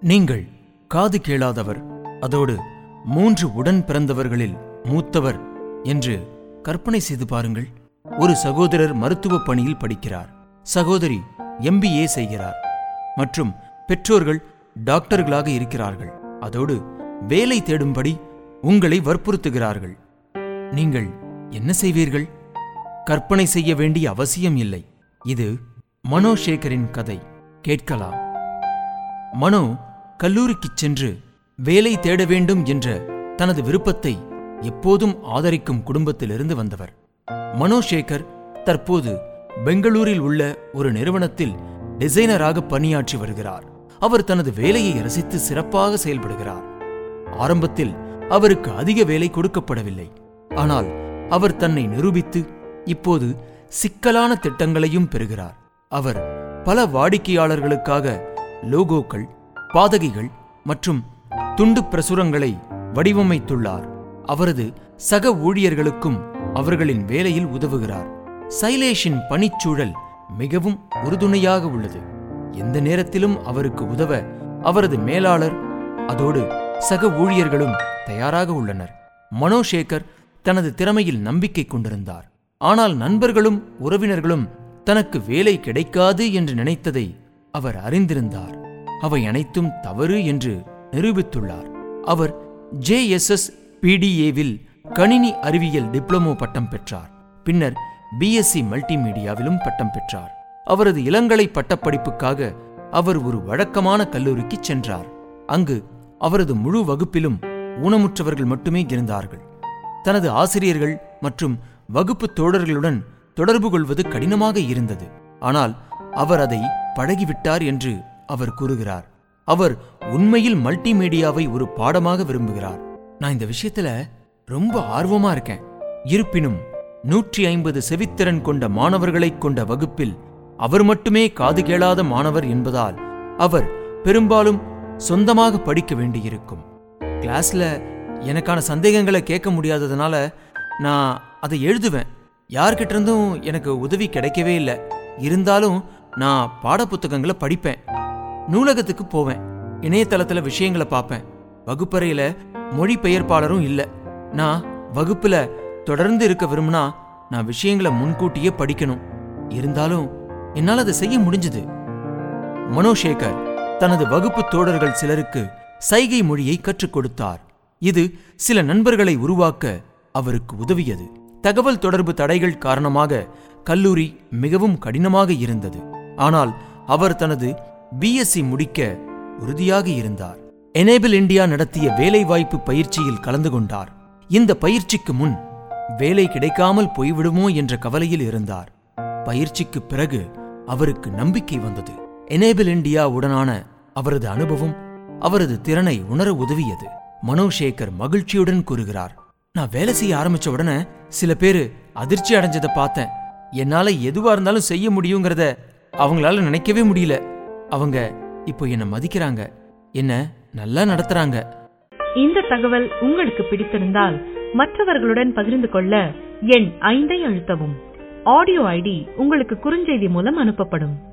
நீங்கள் காது கேளாதவர் அதோடு மூன்று உடன் பிறந்தவர்களில் மூத்தவர் என்று கற்பனை செய்து பாருங்கள் ஒரு சகோதரர் மருத்துவ பணியில் படிக்கிறார் சகோதரி எம்பிஏ செய்கிறார் மற்றும் பெற்றோர்கள் டாக்டர்களாக இருக்கிறார்கள் அதோடு வேலை தேடும்படி உங்களை வற்புறுத்துகிறார்கள் நீங்கள் என்ன செய்வீர்கள் கற்பனை செய்ய வேண்டிய அவசியம் இல்லை இது மனோசேகரின் கதை கேட்கலாம் மனோ கல்லூரிக்குச் சென்று வேலை தேட வேண்டும் என்ற தனது விருப்பத்தை எப்போதும் ஆதரிக்கும் குடும்பத்திலிருந்து வந்தவர் மனோசேகர் தற்போது பெங்களூரில் உள்ள ஒரு நிறுவனத்தில் டிசைனராக பணியாற்றி வருகிறார் அவர் தனது வேலையை ரசித்து சிறப்பாக செயல்படுகிறார் ஆரம்பத்தில் அவருக்கு அதிக வேலை கொடுக்கப்படவில்லை ஆனால் அவர் தன்னை நிரூபித்து இப்போது சிக்கலான திட்டங்களையும் பெறுகிறார் அவர் பல வாடிக்கையாளர்களுக்காக லோகோக்கள் பாதகிகள் மற்றும் துண்டு பிரசுரங்களை வடிவமைத்துள்ளார் அவரது சக ஊழியர்களுக்கும் அவர்களின் வேலையில் உதவுகிறார் சைலேஷின் பணிச்சூழல் மிகவும் உறுதுணையாக உள்ளது எந்த நேரத்திலும் அவருக்கு உதவ அவரது மேலாளர் அதோடு சக ஊழியர்களும் தயாராக உள்ளனர் மனோசேகர் தனது திறமையில் நம்பிக்கை கொண்டிருந்தார் ஆனால் நண்பர்களும் உறவினர்களும் தனக்கு வேலை கிடைக்காது என்று நினைத்ததை அவர் அறிந்திருந்தார் அவை அனைத்தும் தவறு என்று நிரூபித்துள்ளார் அவர் ஜேஎஸ்எஸ் பிடிஏவில் கணினி அறிவியல் டிப்ளமோ பட்டம் பெற்றார் பின்னர் பிஎஸ்சி மல்டிமீடியாவிலும் பட்டம் பெற்றார் அவரது இளங்கலை பட்டப்படிப்புக்காக அவர் ஒரு வழக்கமான கல்லூரிக்கு சென்றார் அங்கு அவரது முழு வகுப்பிலும் ஊனமுற்றவர்கள் மட்டுமே இருந்தார்கள் தனது ஆசிரியர்கள் மற்றும் வகுப்பு தோழர்களுடன் தொடர்பு கொள்வது கடினமாக இருந்தது ஆனால் அவர் அதை பழகிவிட்டார் என்று அவர் கூறுகிறார் அவர் உண்மையில் மல்டிமீடியாவை ஒரு பாடமாக விரும்புகிறார் நான் இந்த விஷயத்துல ரொம்ப ஆர்வமா இருக்கேன் இருப்பினும் நூற்றி ஐம்பது செவித்திறன் கொண்ட மாணவர்களைக் கொண்ட வகுப்பில் அவர் மட்டுமே காது கேளாத மாணவர் என்பதால் அவர் பெரும்பாலும் சொந்தமாக படிக்க வேண்டியிருக்கும் கிளாஸ்ல எனக்கான சந்தேகங்களை கேட்க முடியாததுனால நான் அதை எழுதுவேன் யார்கிட்ட இருந்தும் எனக்கு உதவி கிடைக்கவே இல்லை இருந்தாலும் நான் பாடப்புத்தகங்களை படிப்பேன் நூலகத்துக்கு போவேன் இணையதளத்துல விஷயங்களை பார்ப்பேன் வகுப்பறையில மொழிபெயர்ப்பாளரும் இல்லை நான் வகுப்புல தொடர்ந்து இருக்க விரும்பினா நான் விஷயங்களை முன்கூட்டியே படிக்கணும் இருந்தாலும் என்னால் அதை செய்ய முடிஞ்சது மனோசேகர் தனது வகுப்பு தோழர்கள் சிலருக்கு சைகை மொழியை கற்றுக் கொடுத்தார் இது சில நண்பர்களை உருவாக்க அவருக்கு உதவியது தகவல் தொடர்பு தடைகள் காரணமாக கல்லூரி மிகவும் கடினமாக இருந்தது ஆனால் அவர் தனது பிஎஸ்சி முடிக்க உறுதியாக இருந்தார் எனேபிள் இந்தியா நடத்திய வேலைவாய்ப்பு பயிற்சியில் கலந்து கொண்டார் இந்த பயிற்சிக்கு முன் வேலை கிடைக்காமல் போய்விடுமோ என்ற கவலையில் இருந்தார் பயிற்சிக்கு பிறகு அவருக்கு நம்பிக்கை வந்தது எனேபிள் இந்தியா உடனான அவரது அனுபவம் அவரது திறனை உணர உதவியது மனோசேகர் மகிழ்ச்சியுடன் கூறுகிறார் நான் வேலை செய்ய ஆரம்பிச்ச உடனே சில பேரு அதிர்ச்சி அடைஞ்சதை பார்த்தேன் என்னால எதுவா இருந்தாலும் செய்ய முடியுங்கிறத அவங்களால நினைக்கவே முடியல அவங்க இப்போ என்ன மதிக்கிறாங்க என்ன நல்லா நடத்துறாங்க இந்த தகவல் உங்களுக்கு பிடித்திருந்தால் மற்றவர்களுடன் பகிர்ந்து கொள்ள எண் ஐந்தை அழுத்தவும் ஆடியோ ஐடி உங்களுக்கு குறுஞ்செய்தி மூலம் அனுப்பப்படும்